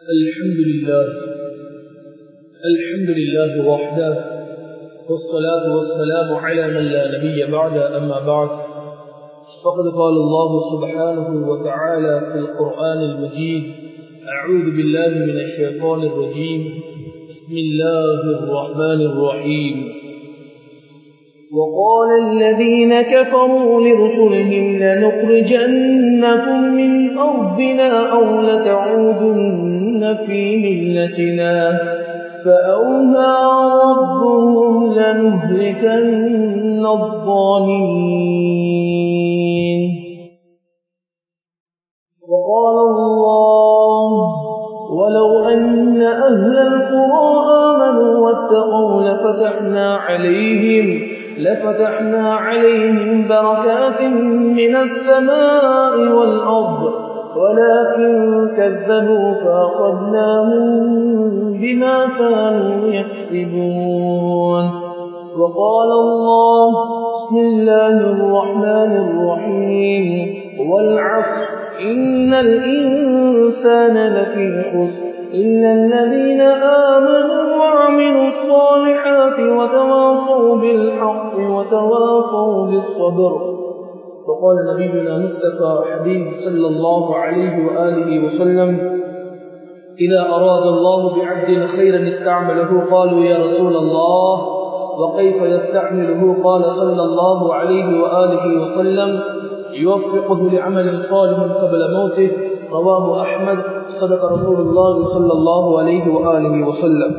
الحمد لله الحمد لله وحده والصلاة والسلام على من لا نبي بعد أما بعد فقد قال الله سبحانه وتعالى في القرآن المجيد أعوذ بالله من الشيطان الرجيم بسم الله الرحمن الرحيم وقال الذين كفروا لرسلهم لنخرجنكم من أرضنا أو لتعودن في ملتنا فأوهى ربهم لنهلكن الظالمين وقال الله ولو أن أهل القرى آمنوا واتقوا لفتحنا عليهم لفتحنا عليهم بركات من السماء والأرض ولكن كذبوا فأخذناهم بما كانوا يكسبون وقال الله بسم الله الرحمن الرحيم والعصر إن الإنسان لفي خسر إلا الذين آمنوا وعملوا الصالحات وتواصوا بالحق وتواصوا بالصبر فقال نبينا مصطفى حبيب صلى الله عليه وآله وسلم إذا أراد الله بعبد خيرا استعمله قالوا يا رسول الله وكيف يستعمله قال صلى الله عليه وآله وسلم يوفقه لعمل صالح قبل موته رواه أحمد صدق رسول الله صلى الله عليه وآله وسلم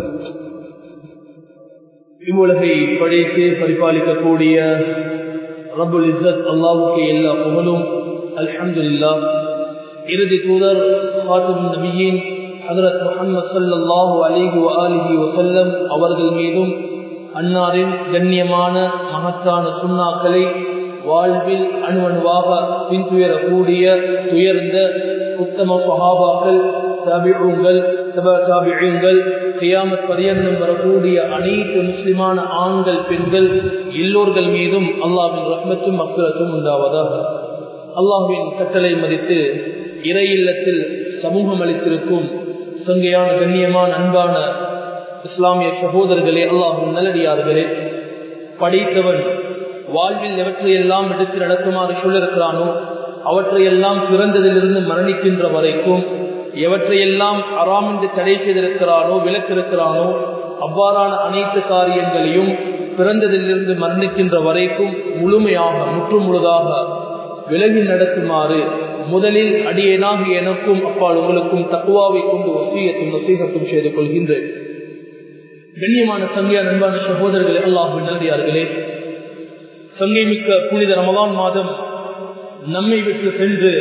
இவ்வுலகை படைத்து பரிபாலிக்கக்கூடிய ரபுல் இசத் அல்லாவுக்கு எல்லா புகழும் அல்ஹம்துல்லா இறுதி தூதர் ஹாத்தும் நபியின் ஹதரத் முகமது சல்லாஹூ அலிஹு அலிஹி வசல்லம் அவர்கள் மீதும் அன்னாரின் கண்ணியமான மகத்தான சுண்ணாக்களை வாழ்வில் அணுவணுவாக பின்துயரக்கூடிய துயர்ந்த உத்தம சஹாபாக்கள் தாபிழுங்கள் தாபிழுங்கள் கியாமத் பரியந்தம் வரக்கூடிய அனைத்து முஸ்லிமான ஆண்கள் பெண்கள் எல்லோர்கள் மீதும் அல்லாவின் ரஹ்மத்தும் மக்களுக்கும் உண்டாவதாக அல்லாஹுவின் கட்டளை மதித்து இறை இல்லத்தில் சமூகம் அளித்திருக்கும் சங்கையான கண்ணியமான அன்பான இஸ்லாமிய சகோதரர்களே அல்லாஹும் நல்லடியார்களே படைத்தவன் வாழ்வில் எவற்றையெல்லாம் எடுத்து நடக்குமாறு சொல்லிருக்கிறானோ அவற்றையெல்லாம் பிறந்ததிலிருந்து மரணிக்கின்ற வரைக்கும் எவற்றையெல்லாம் அறாம் என்று தடை செய்திருக்கிறானோ விலக்கிருக்கிறானோ அவ்வாறான அனைத்து காரியங்களையும் பிறந்ததிலிருந்து மரணிக்கின்ற வரைக்கும் முழுமையாக முற்று முழுதாக விலகி நடத்துமாறு முதலில் அடியேனாக எனக்கும் அப்பால் உங்களுக்கும் தக்குவாவை கொண்டு வசீகத்தும் வசீகத்தும் செய்து கொள்கின்றேன் கண்ணியமான சங்கையா நண்பான சகோதரர்களே அல்லாஹு நல்லடியார்களே சங்கை மிக்க புனித ரமலான் மாதம் நம்மை விட்டு சென்று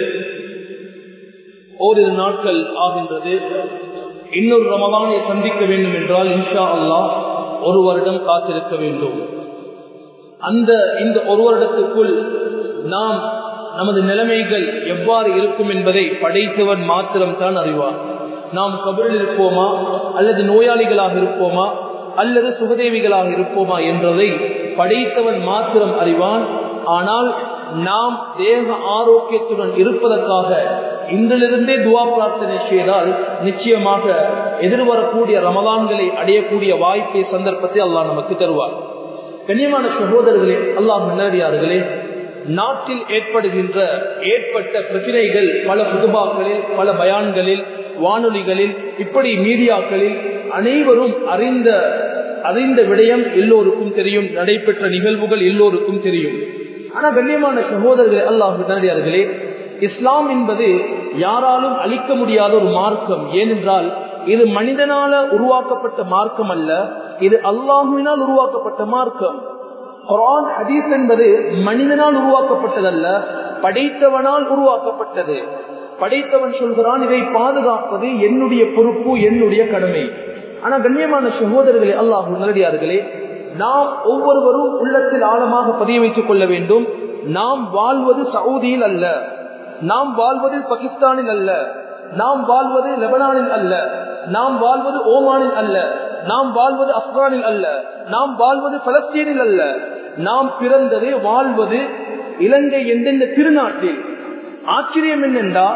ஓரிரு நாட்கள் ஆகின்றது இன்னொரு ரமலானை சந்திக்க வேண்டும் என்றால் இன்ஷா அல்லா ஒரு வருடம் காத்திருக்க வேண்டும் அந்த இந்த ஒரு வருடத்துக்குள் நாம் நமது நிலைமைகள் எவ்வாறு இருக்கும் என்பதை படைத்தவன் மாத்திரம்தான் அறிவார் நாம் கபரில் இருப்போமா அல்லது நோயாளிகளாக இருப்போமா அல்லது சுகதேவிகளாக இருப்போமா என்றதை படைத்தவன் மாத்திரம் அறிவான் ஆனால் நாம் தேக ஆரோக்கியத்துடன் இருப்பதற்காக இன்றிலிருந்தே துவா பிரார்த்தனை செய்தால் நிச்சயமாக எதிர்வரக்கூடிய ரமதான்களை அடையக்கூடிய வாய்ப்பை சந்தர்ப்பத்தை அல்லாஹ் நமக்கு தருவார் கண்ணியமான சகோதரர்களே அல்லாஹ் முன்னறியார்களே நாட்டில் ஏற்படுகின்ற ஏற்பட்ட பிரச்சனைகள் பல புதுபாக்களில் பல பயான்களில் வானொலிகளில் இப்படி மீடியாக்களில் அனைவரும் அறிந்த அறிந்த விடயம் எல்லோருக்கும் தெரியும் நடைபெற்ற நிகழ்வுகள் எல்லோருக்கும் தெரியும் ஆனா கண்ணியமான சகோதரர்களே அல்லாஹர்களே இஸ்லாம் என்பது யாராலும் அழிக்க முடியாத ஒரு மார்க்கம் ஏனென்றால் இது மனிதனால உருவாக்கப்பட்ட மார்க்கம் அல்ல இது அல்லாஹுவினால் உருவாக்கப்பட்ட மார்க்கம் குரான் ஹதீஸ் என்பது மனிதனால் உருவாக்கப்பட்டதல்ல படைத்தவனால் உருவாக்கப்பட்டது படைத்தவன் சொல்கிறான் இதை பாதுகாப்பது என்னுடைய பொறுப்பு என்னுடைய கடமை ஆனா கண்ணியமான சகோதரர்களே அல்லாஹு நல்லடியார்களே நாம் ஒவ்வொருவரும் உள்ளத்தில் ஆழமாக பதிய வைத்துக் கொள்ள வேண்டும் நாம் வாழ்வது சவுதியில் அல்ல நாம் வாழ்வது பாகிஸ்தானில் அல்ல நாம் வாழ்வது லெபனானில் அல்ல நாம் வாழ்வது ஓமானில் அல்ல நாம் வாழ்வது ஆப்கானில் அல்ல நாம் வாழ்வது பலஸ்தீனில் அல்ல நாம் பிறந்தது வாழ்வது இலங்கை எந்தெந்த திருநாட்டில் ஆச்சரியம் என்னென்றா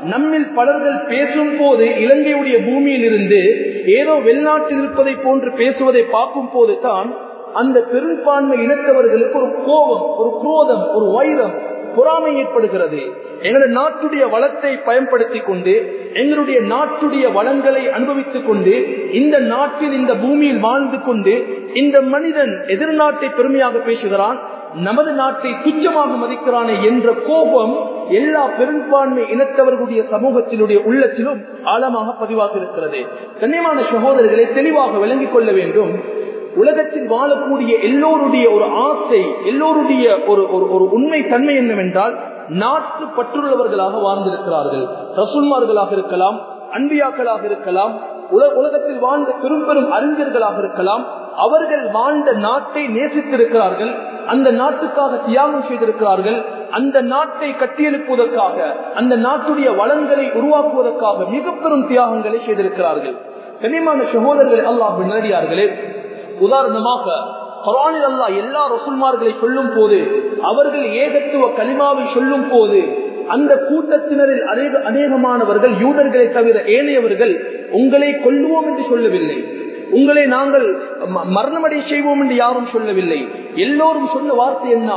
நம்மில் பலர்கள் பேசும் போது இலங்கையுடைய பூமியில் இருந்து ஏதோ வெளிநாட்டில் இருப்பதை போன்று பேசுவதை பார்க்கும் போது தான் அந்த பெரும்பான்மை இனத்தவர்களுக்கு ஒரு கோபம் ஒரு குரோதம் ஒரு வைரம் பொறாமை ஏற்படுகிறது எங்களுடைய நாட்டுடைய வளத்தை பயன்படுத்தி கொண்டு எங்களுடைய நாட்டுடைய வளங்களை அனுபவித்துக் கொண்டு இந்த நாட்டில் இந்த பூமியில் வாழ்ந்து கொண்டு இந்த மனிதன் எதிர்நாட்டை பெருமையாக பேசுகிறான் நமது நாட்டை துச்சமாக மதிக்கிறானே என்ற கோபம் எல்லா பெரும்பான்மை இனத்தவர்களுடைய சமூகத்தினுடைய உள்ளத்திலும் ஆழமாக பதிவாக இருக்கிறது கண்ணியமான சகோதரர்களை தெளிவாக விளங்கிக் கொள்ள வேண்டும் உலகத்தில் வாழக்கூடிய எல்லோருடைய ஒரு ஆசை எல்லோருடைய ஒரு ஒரு உண்மை தன்மை என்னவென்றால் நாட்டு பற்றுள்ளவர்களாக வாழ்ந்திருக்கிறார்கள் ரசுல்மார்களாக இருக்கலாம் அன்பியாக்களாக இருக்கலாம் உலகத்தில் வாழ்ந்த பெரும் பெரும் அறிஞர்களாக இருக்கலாம் அவர்கள் வாழ்ந்த நாட்டை நேசித்திருக்கிறார்கள் அந்த நாட்டுக்காக தியாகம் செய்திருக்கிறார்கள் அந்த நாட்டை கட்டியெழுப்புவதற்காக அந்த நாட்டுடைய வளங்களை உருவாக்குவதற்காக மிக பெரும் தியாகங்களை செய்திருக்கிறார்கள் கனிமான சகோதரர்கள் அல்லாஹ் நேரடியார்களே உதாரணமாக குரானில் அல்லா எல்லா ரசுல்மார்களை சொல்லும் போது அவர்கள் ஏகத்துவ கலிமாவை சொல்லும் போது அந்த கூட்டத்தினரில் அநேக அநேகமானவர்கள் யூதர்களை தவிர ஏனையவர்கள் உங்களை கொல்லுவோம் என்று சொல்லவில்லை உங்களை நாங்கள் மரணமடை செய்வோம் என்று யாரும் சொல்லவில்லை எல்லோரும் சொன்ன வார்த்தை என்ன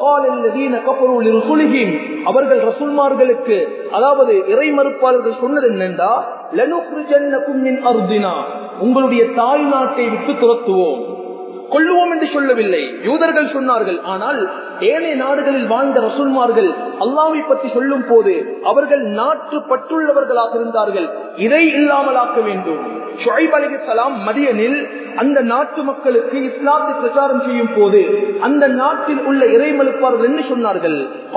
அவர்கள் ரசுல்மார்களுக்கு அதாவது இறை மறுப்பாளர்கள் சொன்னது என்னென்றா உங்களுடைய தாய் நாட்டை விட்டு துரத்துவோம் கொள்ளுவோம் என்று சொல்லவில்லை யூதர்கள் சொன்னார்கள் ஆனால் ஏனைய நாடுகளில் வாழ்ந்த ரசூல்மார்கள் அல்லாவை பற்றி சொல்லும் போது அவர்கள் நாட்டு பற்றுள்ளவர்களாக இருந்தார்கள் இதை இல்லாமலாக்க வேண்டும் ஷுஐப் அலிசலாம் மதியனில் அந்த நாட்டு மக்களுக்கு இஸ்லாத்தை பிரச்சாரம் செய்யும் போது அந்த நாட்டில் உள்ள இறைமலுப்பார்கள் என்ன சொன்னார்கள்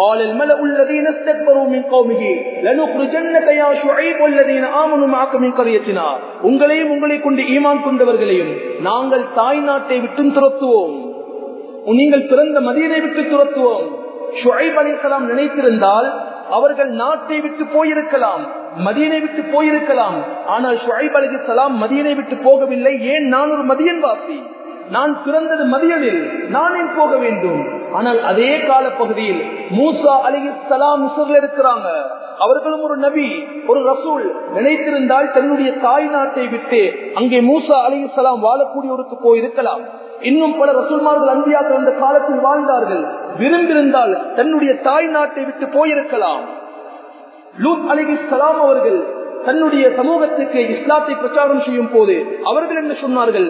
உங்களையும் உங்களை கொண்டு ஈமான் கொண்டவர்களையும் நாங்கள் தாய் நாட்டை விட்டும் துரத்துவோம் நீங்கள் பிறந்த மதியனை விட்டு துரத்துவோம் ஷுஐப் அலிசலாம் நினைத்திருந்தால் அவர்கள் நாட்டை விட்டு போயிருக்கலாம் மதியனை விட்டு போயிருக்கலாம் ஆனால் ஷுஐப் அலி சலாம் மதியனை விட்டு போகவில்லை ஏன் நான் ஒரு மதியன் வாசி நான் பிறந்தது மதியனில் நானே போக வேண்டும் ஆனால் அதே கால பகுதியில் மூசா அலி சலாம் இருக்கிறாங்க அவர்களும் ஒரு நபி ஒரு ரசூல் நினைத்திருந்தால் தன்னுடைய தாய் நாட்டை விட்டு அங்கே மூசா அலி சலாம் வாழக்கூடியவருக்கு போயிருக்கலாம் இன்னும் பல ரசூல்மார்கள் அந்தியாக்கள் அந்த காலத்தில் வாழ்ந்தார்கள் விரும்பியிருந்தால் தன்னுடைய தாய் நாட்டை விட்டு போயிருக்கலாம் லூத் அலிகி சலாம் அவர்கள் தன்னுடைய சமூகத்துக்கு இஸ்லாத்தை பிரச்சாரம் செய்யும் போது அவர்கள் என்ன சொன்னார்கள்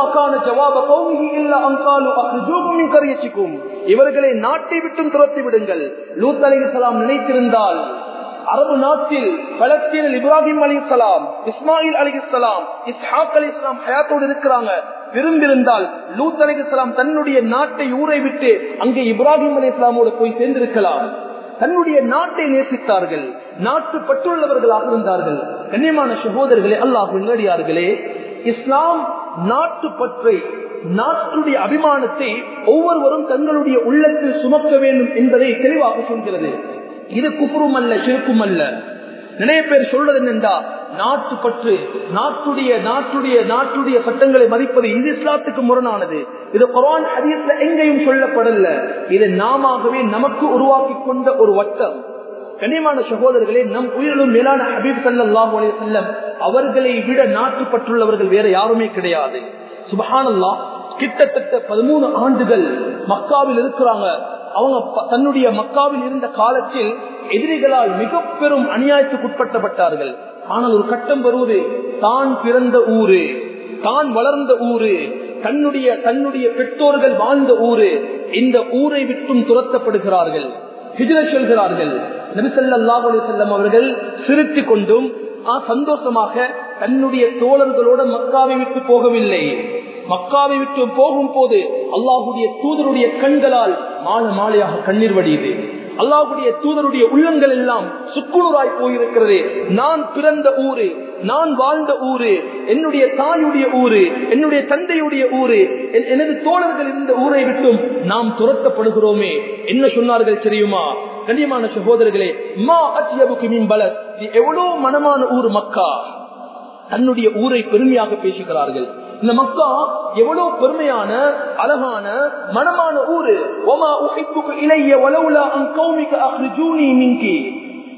இவர்களை நாட்டை விட்டும் துரத்தி விடுங்கள் லூத் அலி சலாம் நினைத்திருந்தால் அரபு நாட்டில் பலஸ்தீனில் இப்ராஹிம் அலி சலாம் இஸ்மாயில் அலி இஸ்லாம் இஸ்ஹாக் அலி இஸ்லாம் ஹயாத்தோடு இருக்கிறாங்க விரும்பியிருந்தால் லூத் அலி இஸ்லாம் தன்னுடைய நாட்டை ஊரை விட்டு அங்கே இப்ராஹிம் அலி இஸ்லாமோடு போய் சேர்ந்திருக்கலாம் தன்னுடைய நாட்டை நேசித்தார்கள் நாட்டு பற்றுள்ளவர்களாக இருந்தார்கள் கண்ணியமான சகோதரர்களே அல்லாஹ் நேடியார்களே இஸ்லாம் நாட்டு பற்றை நாட்டுடைய அபிமானத்தை ஒவ்வொருவரும் தங்களுடைய உள்ளத்தில் சுமக்க வேண்டும் என்பதை தெளிவாக சொல்கிறது இது குப்புறும் அல்ல சிறுப்பும் அல்ல நிறைய பேர் சொல்றது என்னென்றா நாட்டு பற்று நாட்டுடைய நாட்டுடைய நாட்டுடைய சட்டங்களை மதிப்பது இது இஸ்லாத்துக்கு முரணானது இது குரான் ஹதீஸ்ல எங்கேயும் சொல்லப்படல இது நாமவே நமக்கு உருவாக்கி கொண்ட ஒரு வட்டம் கண்ணியமான சகோதரர்களே நம் உயிரிலும் மேலான ஹபீப் சல்லாஹ் செல்லம் அவர்களை விட நாட்டு பற்றுள்ளவர்கள் வேற யாருமே கிடையாது சுபஹானல்லா கிட்டத்தட்ட பதிமூணு ஆண்டுகள் மக்காவில் இருக்கிறாங்க அவங்க தன்னுடைய மக்காவில் இருந்த காலத்தில் எதிரிகளால் மிக பெரும் அநியாயத்துக்குட்பட்டப்பட்டார்கள் ஆனால் ஒரு கட்டம் வருவது தான் பிறந்த ஊரு தான் வளர்ந்த ஊரு தன்னுடைய தன்னுடைய பெற்றோர்கள் வாழ்ந்த ஊரு இந்த ஊரை விட்டும் துரத்தப்படுகிறார்கள் ஹிஜர சொல்கிறார்கள் நபிசல்லாஹு செல்லம் அவர்கள் சிரித்து கொண்டும் சந்தோஷமாக தன்னுடைய தோழர்களோட மக்காவை விட்டு போகவில்லை மக்காவை விட்டு போகும் போது அல்லாஹுடைய தூதருடைய கண்களால் மாலை மாலையாக கண்ணீர் வடியுது அல்லாஹுடைய தூதருடைய உள்ளங்கள் எல்லாம் சுக்குநூறாய் போயிருக்கிறது நான் பிறந்த ஊரு நான் வாழ்ந்த ஊரு என்னுடைய தாயுடைய ஊரு என்னுடைய தந்தையுடைய ஊரு எனது தோழர்கள் இந்த ஊரை விட்டும் நாம் துரத்தப்படுகிறோமே என்ன சொன்னார்கள் தெரியுமா கண்ணியமான சகோதரர்களே மா அத்தியபுக்கு மீன் பலர் எவ்வளவு மனமான ஊர் மக்கா தன்னுடைய ஊரை பெருமையாக பேசுகிறார்கள் இந்த மக்கா எவ்வளவு பெருமையான அழகான மனமான ஊரு ஒமா உஹிப்புக்கு இளைய வலவுலா அன் கௌமிக்கு அஹ்ரிஜூனி மின்கி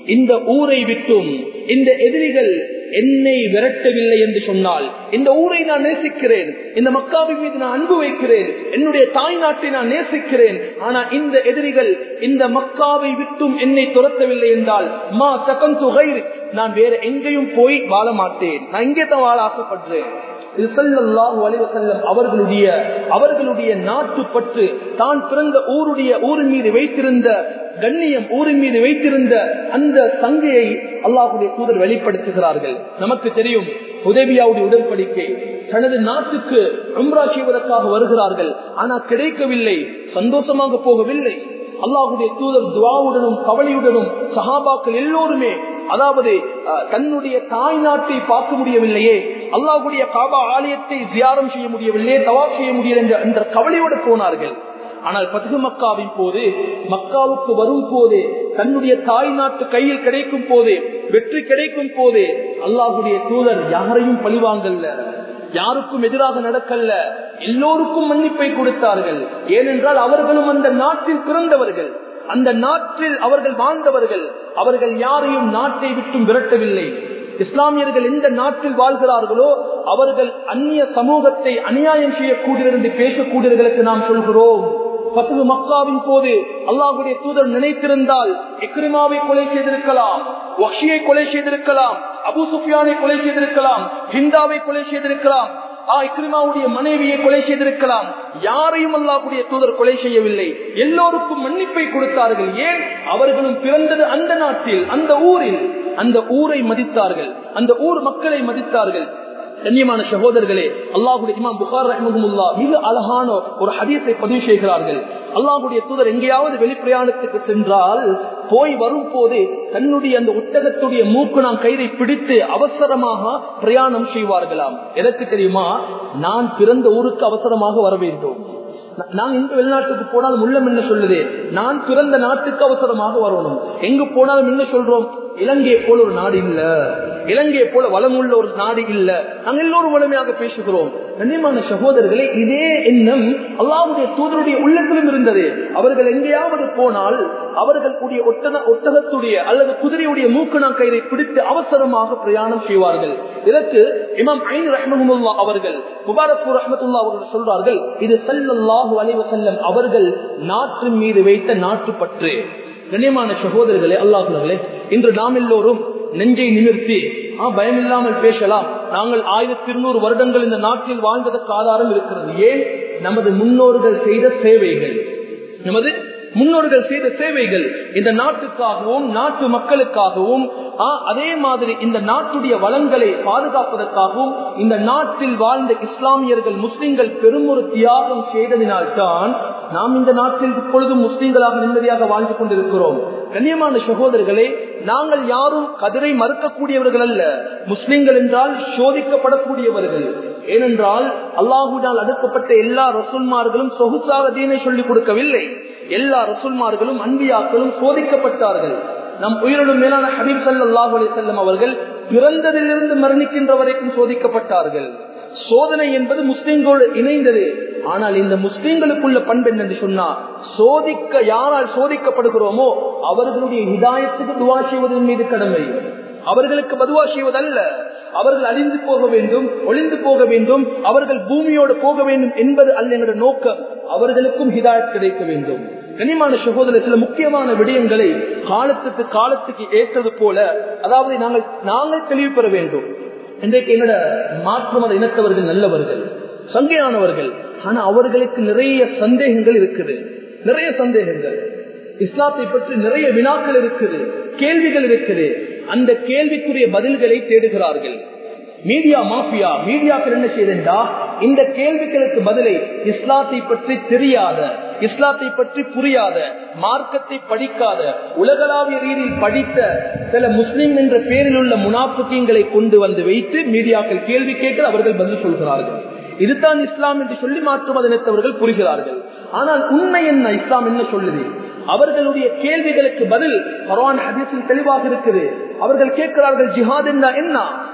இந்த ஊரை விட்டும் இந்த எதிரிகள் என்னை விரட்டவில்லை என்று சொன்னால் இந்த ஊரை நான் நேசிக்கிறேன் இந்த மக்காவின் மீது நான் அன்பு வைக்கிறேன் என்னுடைய தாய் நாட்டை நான் நேசிக்கிறேன் ஆனா இந்த எதிரிகள் இந்த மக்காவை விட்டும் என்னை துரத்தவில்லை என்றால் மா சகன் துகை நான் வேற எங்கேயும் போய் வாழ மாட்டேன் நான் இங்கே தான் வாழ ஆசைப்படுறேன் இது ஸல்லல்லாஹு அலைஹி வஸல்லம் அவர்களுடைய அவர்களுடைய நாட்டு பற்று தான் பிறந்த ஊருடைய ஊரின் மீது வைத்திருந்த கண்ணியம் ஊரின் மீது வைத்திருந்த அந்த சங்கையை அல்லாஹுடைய தூதர் வெளிப்படுத்துகிறார்கள் நமக்கு தெரியும் உதவியாவுடைய உடன்படிக்கை தனது நாட்டுக்கு உம்ரா செய்வதற்காக வருகிறார்கள் ஆனா கிடைக்கவில்லை சந்தோஷமாக போகவில்லை அல்லாஹுடைய தூதர் துவாவுடனும் கவலையுடனும் சஹாபாக்கள் எல்லோருமே அதாவது அஹ், தன்னுடைய தாய் நாட்டை பார்க்க முடியவில்லையே அல்லாஹுடைய காபா ஆலயத்தை தியாரம் செய்ய முடியவில்லையே தவாப் செய்ய முடியல என்ற என்ற கவலையோடு போனார்கள் ஆனால் பதுகு மக்காவின் போது மக்காவுக்கு வரும் போதே தன்னுடைய தாய் நாட்டு கையில் கிடைக்கும் போதே வெற்றி கிடைக்கும் போதே அல்லாஹுடைய தூதர் யாரையும் பழிவாங்கல்ல யாருக்கும் எதிராக நடக்கல்ல எல்லோருக்கும் மன்னிப்பை கொடுத்தார்கள் ஏனென்றால் அவர்களும் அந்த நாட்டில் பிறந்தவர்கள் அந்த நாட்டில் அவர்கள் வாழ்ந்தவர்கள் அவர்கள் யாரையும் நாட்டை விட்டும் விரட்டவில்லை இஸ்லாமியர்கள் எந்த நாட்டில் வாழ்கிறார்களோ அவர்கள் அந்நிய சமூகத்தை அநியாயம் செய்யக்கூடியவர் என்று பேசக்கூடியவர்களுக்கு நாம் சொல்கிறோம் பத்து மக்காவின் போது அல்லாஹுடைய தூதர் நினைத்திருந்தால் இக்ரிமாவை கொலை செய்திருக்கலாம் வஷியை கொலை செய்திருக்கலாம் அபு சுஃபியானை கொலை செய்திருக்கலாம் ஹிந்தாவை கொலை செய்திருக்கலாம் ஆ, இக்ரிமாவுடைய மனைவியை கொலை செய்திருக்கலாம் யாரையும் அல்லாஹுடைய தூதர் கொலை செய்யவில்லை எல்லோருக்கும் மன்னிப்பை கொடுத்தார்கள் ஏன் அவர்களும் பிறந்தது அந்த நாட்டில் அந்த ஊரில் அந்த ஊரை மதித்தார்கள் அந்த ஊர் மக்களை மதித்தார்கள் கண்ணியமான சகோதரர்களே அல்லாஹுடைய இமாம் புகார் ரஹ்மஹமுல்லா மிக அழகான ஒரு ஹதீஸை பதிவு செய்கிறார்கள் அல்லாஹுடைய தூதர் எங்கேயாவது வெளிப்பிரயாணத்துக்கு சென்றால் போய் வரும் போதே தன்னுடைய அந்த ஒட்டகத்துடைய மூக்கு நாம் கயிறை பிடித்து அவசரமாக பிரயாணம் செய்வார்களாம் எதற்கு தெரியுமா நான் பிறந்த ஊருக்கு அவசரமாக வர வேண்டும் நா- நான் எங்க வெளிநாட்டுக்கு போனாலும் உள்ளம் என்ன சொல்லுது நான் பிறந்த நாட்டுக்கு அவசரமாக வரணும் எங்கு போனாலும் என்ன சொல்றோம் இலங்கையை போல ஒரு நாடு இல்ல இலங்கையை போல வளம் உள்ள ஒரு நாடு இல்ல நாங்கள் எல்லோரும் வளமையாக பேசுகிறோம் கண்ணியமான சகோதரர்களே இதே எண்ணம் அல்லாவுடைய தூதருடைய உள்ளத்திலும் இருந்தது அவர்கள் எங்கேயாவது போனால் அவர்கள் கூடிய ஒட்டக ஒட்டகத்துடைய அல்லது குதிரையுடைய மூக்கணா கயிறை பிடித்து அவசரமாக பிரயாணம் செய்வார்கள் இதற்கு இமாம் ஐன் ரஹ்மஹமுல்லா அவர்கள் முபாரக்கூர் ரஹ்மத்துல்லா அவர்கள் சொல்றார்கள் இது ஸல்லல்லாஹு அலைஹி வஸல்லம் அவர்கள் நாட்டின் மீது வைத்த நாட்டுப்பற்று கண்ணியமான சகோதரர்களே அல்லாஹர்களே இன்று நாம் எல்லோரும் நெஞ்சை நிமிர்த்தி ஆ, பயமில்லாமல் பேசலாம் நாங்கள் ஆயிரத்தி இருநூறு வருடங்கள் இந்த நாட்டில் வாழ்ந்ததற்கு ஆதாரம் இருக்கிறது ஏன் நமது முன்னோர்கள் செய்த சேவைகள் நமது முன்னோர்கள் செய்த சேவைகள் இந்த நாட்டுக்காகவும் நாட்டு மக்களுக்காகவும் ஆ, அதே மாதிரி இந்த நாட்டுடைய வளங்களை பாதுகாப்பதற்காகவும் இந்த நாட்டில் வாழ்ந்த இஸ்லாமியர்கள் முஸ்லிம்கள் பெரும் ஒரு தியாகம் செய்ததினால்தான் நாம் இந்த நாட்டில் இப்பொழுதும் முஸ்லிம்களாக நிம்மதியாக வாழ்ந்து கொண்டிருக்கிறோம் கண்ணியமான சகோதரர்களே நாங்கள் யாரும் கதிரை மறுக்கக்கூடியவர்கள் அல்ல முஸ்லிம்கள் என்றால் சோதிக்கப்படக்கூடியவர்கள் ஏனென்றால் அல்லாஹுடால் அடுக்கப்பட்ட எல்லா ரசூல்மார்களும் சொகுசாக தீனை சொல்லிக் கொடுக்கவில்லை எல்லா ரசூல்மார்களும் அன்பியாக்களும் சோதிக்கப்பட்டார்கள் நம் உயிரிலும் மேலான ஹபீப் சல்லாஹூ அலி செல்லம் அவர்கள் பிறந்ததிலிருந்து மரணிக்கின்ற வரைக்கும் சோதிக்கப்பட்டார்கள் சோதனை என்பது முஸ்லிம்களோடு இணைந்தது ஆனால் இந்த முஸ்லிம்களுக்குள்ள பண்பு என்னென்று சொன்னா சோதிக்க யாரால் சோதிக்கப்படுகிறோமோ அவர்களுடைய ஹிதாயத்துக்கு துவா செய்வதன் மீது கடமை அவர்களுக்கு பதுவா செய்வதல்ல அவர்கள் அழிந்து போக வேண்டும் ஒளிந்து போக வேண்டும் அவர்கள் பூமியோடு போக வேண்டும் என்பது அல்ல என்ற நோக்கம் அவர்களுக்கும் ஹிதாயத் கிடைக்க வேண்டும் கனிமான சகோதரர் சில முக்கியமான விடயங்களை காலத்துக்கு காலத்துக்கு ஏற்றது போல அதாவது நாங்கள் நாங்கள் தெளிவு பெற வேண்டும் இன்றைக்கு என்னோட மாற்று மத இனத்தவர்கள் நல்லவர்கள் சங்கையானவர்கள் ஆனா அவர்களுக்கு நிறைய சந்தேகங்கள் இருக்குது நிறைய சந்தேகங்கள் இஸ்லாத்தை பற்றி நிறைய வினாக்கள் இருக்குது கேள்விகள் இருக்குது அந்த கேள்விக்குரிய பதில்களை தேடுகிறார்கள் மீடியா மாஃபியா மீடியாக்கள் என்ன செய்தா இந்த கேள்விகளுக்கு பதிலை இஸ்லாத்தை பற்றி தெரியாத இஸ்லாத்தை பற்றி புரியாத மார்க்கத்தை படிக்காத உலகளாவிய ரீதியில் படித்த சில முஸ்லிம் என்ற பேரில் உள்ள முனாப்புக்கியங்களை கொண்டு வந்து வைத்து மீடியாக்கள் கேள்வி கேட்டு அவர்கள் பதில் சொல்கிறார்கள் இதுதான் இஸ்லாம் என்று சொல்லி மாற்று மதனத்தவர்கள் புரிகிறார்கள் ஆனால் உண்மை என்ன இஸ்லாம் என்ன சொல்லுது அவர்களுடைய கேள்விகளுக்கு பதில் பரவான் ஹதீஸில் தெளிவாக இருக்குது அவர்கள் கேட்கிறார்கள் ஜிஹாத் என்றா என்ன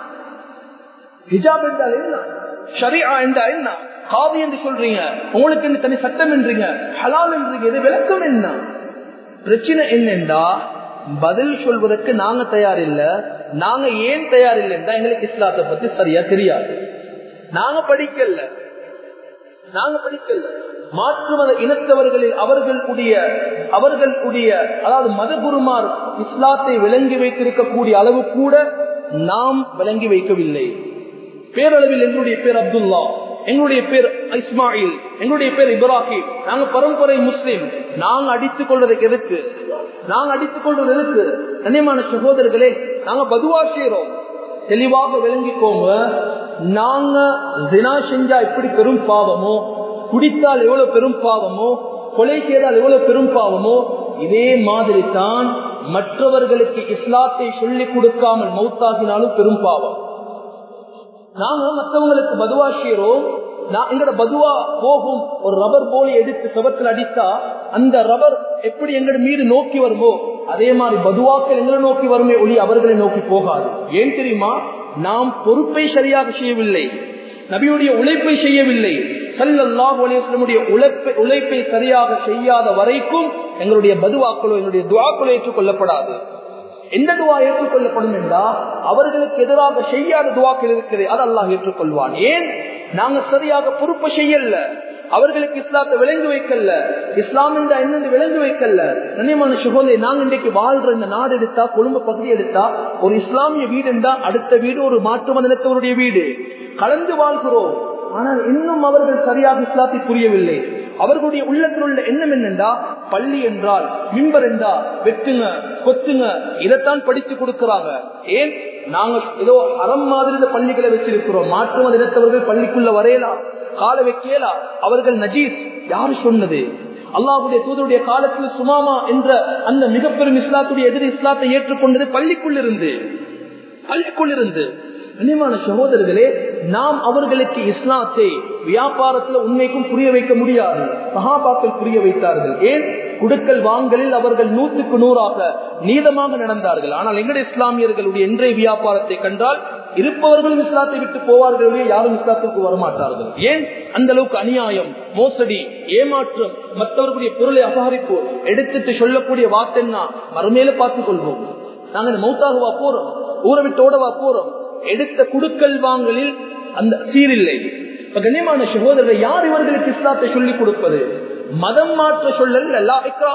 ஹிஜாப் என்றால் என்ன ஷரியா என்றால் என்ன காதி என்று சொல்றீங்க உங்களுக்கு என்ன தனி சட்டம் என்றீங்க ஹலால் என்றீங்க இது விளக்கம் என்ன பிரச்சனை என்னென்றா பதில் சொல்வதற்கு நாங்க தயார் இல்ல நாங்க ஏன் தயார் இல்லைன்னா எங்களுக்கு இஸ்லாத்தை பத்தி சரியா தெரியாது நாங்க படிக்கல நாங்க படிக்கல மாற்று மத இனத்தவர்களில் அவர்களுடைய அவர்களுடைய அதாவது மதகுருமார் இஸ்லாத்தை விளங்கி வைத்திருக்கக்கூடிய அளவு கூட நாம் விளங்கி வைக்கவில்லை பேரளவில் எங்களுடைய பேர் அப்துல்லா எங்களுடைய பேர் இஸ்மாயில் எங்களுடைய பேர் இப்ராஹிம் நாங்க பரம்பரை முஸ்லிம் நாங்க அடித்துக் கொள்வதற்கு எதுக்கு நாங்க அடித்துக் கொள்வது எதுக்கு கண்ணியமான சகோதரர்களே நாங்க பதுவா செய்யறோம் தெளிவாக விளங்கிக்கோங்க நாங்க தினா செஞ்சா எப்படி பெரும் பாவமோ குடித்தால் எவ்வளவு பெரும் பாவமோ கொலை செய்தால் எவ்வளவு பெரும் பாவமோ இதே மாதிரி தான் மற்றவர்களுக்கு இஸ்லாத்தை சொல்லிக் கொடுக்காமல் மௌத்தாகினாலும் பெரும் பாவம் நாங்க மற்றவங்களுக்கு பதுவா செய்யறோம் எங்கட பதுவா போகும் ஒரு ரப்பர் போலி எடுத்து சபத்தில் அடித்தா அந்த ரப்பர் எப்படி எங்கட மீது நோக்கி வருமோ அதே மாதிரி பதுவாக்கள் எங்களை நோக்கி வருமே ஒளி அவர்களை நோக்கி போகாது ஏன் தெரியுமா நாம் பொறுப்பை சரியாக செய்யவில்லை நபியுடைய உழைப்பை செய்யவில்லை சல்லாஹ் அலிஸ்லமுடைய உழைப்பை உழைப்பை சரியாக செய்யாத வரைக்கும் எங்களுடைய பதுவாக்களோ எங்களுடைய துவாக்களோ ஏற்றுக்கொள்ளப்படாது எந்த துவா ஏற்றுக்கொள்ளப்படும் என்றால் அவர்களுக்கு எதிராக செய்யாத துவாக்கள் இருக்கிறது அது அல்லாஹ் ஏற்றுக்கொள்வான் ஏன் நாங்க சரியாக பொறுப்பை செய்யல அவர்களுக்கு இஸ்லாத்தை விளங்கி வைக்கல இஸ்லாம் என்றா என்னென்று விளங்கி வைக்கல கண்ணியமான சுகோதை நாங்க இன்றைக்கு வாழ்ற இந்த நாடு எடுத்தா கொழும்பு பகுதி எடுத்தா ஒரு இஸ்லாமிய வீடு என்றா அடுத்த வீடு ஒரு மாற்று மதனத்தவருடைய வீடு கலந்து வாழ்கிறோம் ஆனால் இன்னும் அவர்கள் சரியாக இஸ்லாத்தை புரியவில்லை அவர்களுடைய உள்ளத்தில் உள்ள எண்ணம் என்னென்றா பள்ளி என்றால் மின்பர் என்றா வெட்டுங்க கொத்துங்க இதைத்தான் படித்து கொடுக்கிறாங்க ஏன் நாங்க ஏதோ அறம் மாதிரி இந்த பள்ளிகளை வச்சிருக்கிறோம் மாற்று மதினத்தவர்கள் பள்ளிக்குள்ள வரையலாம் கால வைக்கலா அவர்கள் நஜீத் யாரு சொன்னது அல்லாஹுடைய தூதருடைய காலத்தில் சுமாமா என்ற அந்த மிக பெரும் இஸ்லாத்துடைய எதிர் இஸ்லாத்தை ஏற்றுக்கொண்டது பள்ளிக்குள் இருந்து பள்ளிக்குள் இருந்து கண்ணியமான சகோதரர்களே நாம் அவர்களுக்கு இஸ்லாத்தை வியாபாரத்துல உண்மைக்கும் புரிய வைக்க முடியாது சகாபாக்கள் புரிய வைத்தார்கள் ஏன் குடுக்கல் வாங்கலில் அவர்கள் நூற்றுக்கு நூறாக நீதமாக நடந்தார்கள் ஆனால் எங்கட இஸ்லாமியர்களுடைய இன்றைய வியாபாரத்தை கண்டால் இருப்பவர்களும் இஸ்லாத்தை விட்டு போவார்களே யாரும் இஸ்லாத்துக்கு வரமாட்டார்கள் ஏன் அந்த அளவுக்கு அநியாயம் மோசடி ஏமாற்றம் மற்றவர்களுடைய பொருளை அபகரிப்பு எடுத்துட்டு சொல்லக்கூடிய வார்த்தைன்னா மறுமையில பார்த்துக் கொள்வோம் நாங்க மௌத்தாகவா போறோம் ஊரை விட்டு ஓடவா போறோம் எடுத்த குடுக்கல் வாங்கலில் அந்த சீரில்லை கண்ணியமான சகோதரர் யார் இவர்களுக்கு இஸ்லாத்தை சொல்லிக் கொடுப்பது மதம் மாற்ற சொல்லல்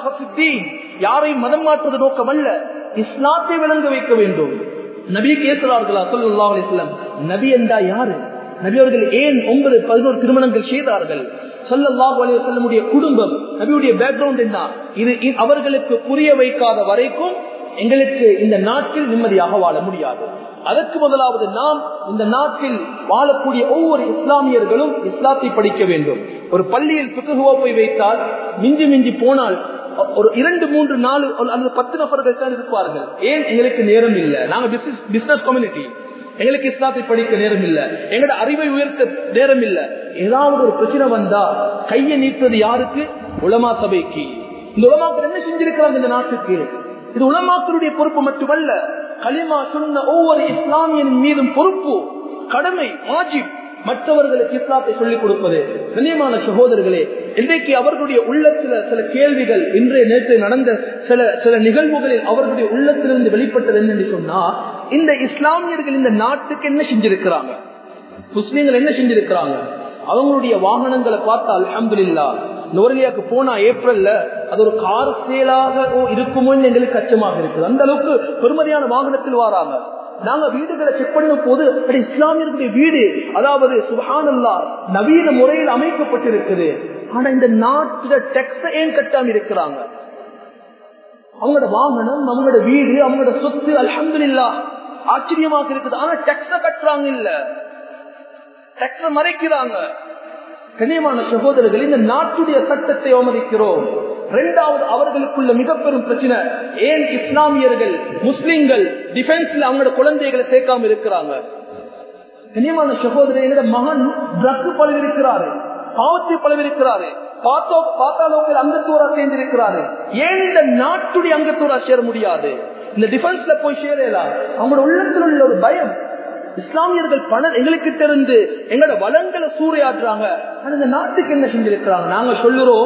யாரையும் மதம் மாற்றுவது நோக்கம் அல்ல இஸ்லாத்தை விளங்க வைக்க வேண்டும் நபி கேசுறார்களா சொல்லா அலிஸ்லாம் நபி என்றா யாரு நபி அவர்கள் ஏன் ஒன்பது பதினோரு திருமணங்கள் செய்தார்கள் சொல்லல்லாஹு அலிவசல்லமுடைய குடும்பம் நபியுடைய பேக்ரவுண்ட் என்ன இது அவர்களுக்கு புரிய வைக்காத வரைக்கும் எங்களுக்கு இந்த நாட்டில் நிம்மதியாக வாழ முடியாது அதற்கு முதலாவது நாம் இந்த நாட்டில் வாழக்கூடிய ஒவ்வொரு இஸ்லாமியர்களும் இஸ்லாத்தை படிக்க வேண்டும் ஒரு பள்ளியில் புத்தகுவா போய் வைத்தால் மிஞ்சி மிஞ்சி போனால் ஒரு இரண்டு மூன்று நாலு அல்லது பத்து நபர்கள் தான் இருப்பார்கள் ஏன் எங்களுக்கு நேரம் இல்லை நாங்க பிசினஸ் கம்யூனிட்டி எங்களுக்கு இஸ்லாத்தை படிக்க நேரம் இல்ல எங்களோட அறிவை உயர்த்த நேரம் இல்ல ஏதாவது ஒரு பிரச்சனை வந்தா கையை நீட்டுவது யாருக்கு உலமா சபைக்கு இந்த உலமாக்கள் என்ன செஞ்சிருக்கிறாங்க இந்த நாட்டுக்கு இது உலமாக்களுடைய பொறுப்பு மட்டுமல்ல களிமா சொன்ன ஒவ்வொரு இஸ்லாமியன் மீதும் பொறுப்பு கடமை வாஜிப் மற்றவர்களுக்கு இஸ்லாத்தை சொல்லிக் கொடுப்பது கண்ணியமான சகோதரர்களே இன்றைக்கு அவர்களுடைய உள்ளத்துல சில கேள்விகள் இன்றைய நேற்று நடந்த சில சில நிகழ்வுகளில் அவர்களுடைய உள்ளத்திலிருந்து வெளிப்பட்டது என்னன்னு சொன்னா இந்த இஸ்லாமியர்கள் இந்த நாட்டுக்கு என்ன செஞ்சிருக்கிறாங்க முஸ்லீம்கள் என்ன செஞ்சிருக்கிறாங்க அவங்களுடைய வாகனங்களை பார்த்தா அலமதுல்லா நோரலியாக்கு போனா ஏப்ரல்ல அது ஒரு கார் சேலாக இருக்குமோன்னு எங்களுக்கு அச்சமாக இருக்குது அந்த அளவுக்கு பெருமதியான வாகனத்தில் வாராங்க நாங்க வீடுகளை செக் பண்ணும் போது இஸ்லாமியர்களுடைய வீடு அதாவது சுகானல்லா நவீன முறையில் அமைக்கப்பட்டிருக்குது ஆனா இந்த நாட்டுல டெக்ஸ ஏன் கட்டாம இருக்கிறாங்க அவங்களோட வாகனம் அவங்களோட வீடு அவங்களோட சொத்து அலமதுல்லா ஆச்சரியமாக இருக்குது ஆனா டெக்ஸ கட்டுறாங்க இல்ல டெக்ஸ மறைக்கிறாங்க கனியமான சகோதரர்கள் இந்த நாட்டுடைய சட்டத்தை அவமதிக்கிறோம் இரண்டாவது அவர்களுக்குள்ள மிக பெரும் பிரச்சனை ஏன் இஸ்லாமியர்கள் முஸ்லிம்கள் டிஃபென்ஸ்ல அவங்களோட குழந்தைகளை சேர்க்காம இருக்கிறாங்க கனியமான சகோதரர்களோட மகன் ட்ரக் பழவிருக்கிறாரு பாவத்தை பழவிருக்கிறாரு பார்த்தோ பார்த்தாலோக்கள் அங்கத்தூரா சேர்ந்திருக்கிறாரு ஏன் இந்த நாட்டுடைய அங்கத்தூரா சேர முடியாது இந்த டிஃபென்ஸ்ல போய் சேரலாம் அவங்களோட உள்ளத்தில் உள்ள ஒரு பயம் இஸ்லாமியர்கள் பணம் எங்களுக்கு தெரிந்து எங்களோட வளங்களை சூறையாற்றுறாங்க ஆனா இந்த நாட்டுக்கு என்ன செஞ்சிருக்கிறாங்க நாங்க சொல்லுறோம்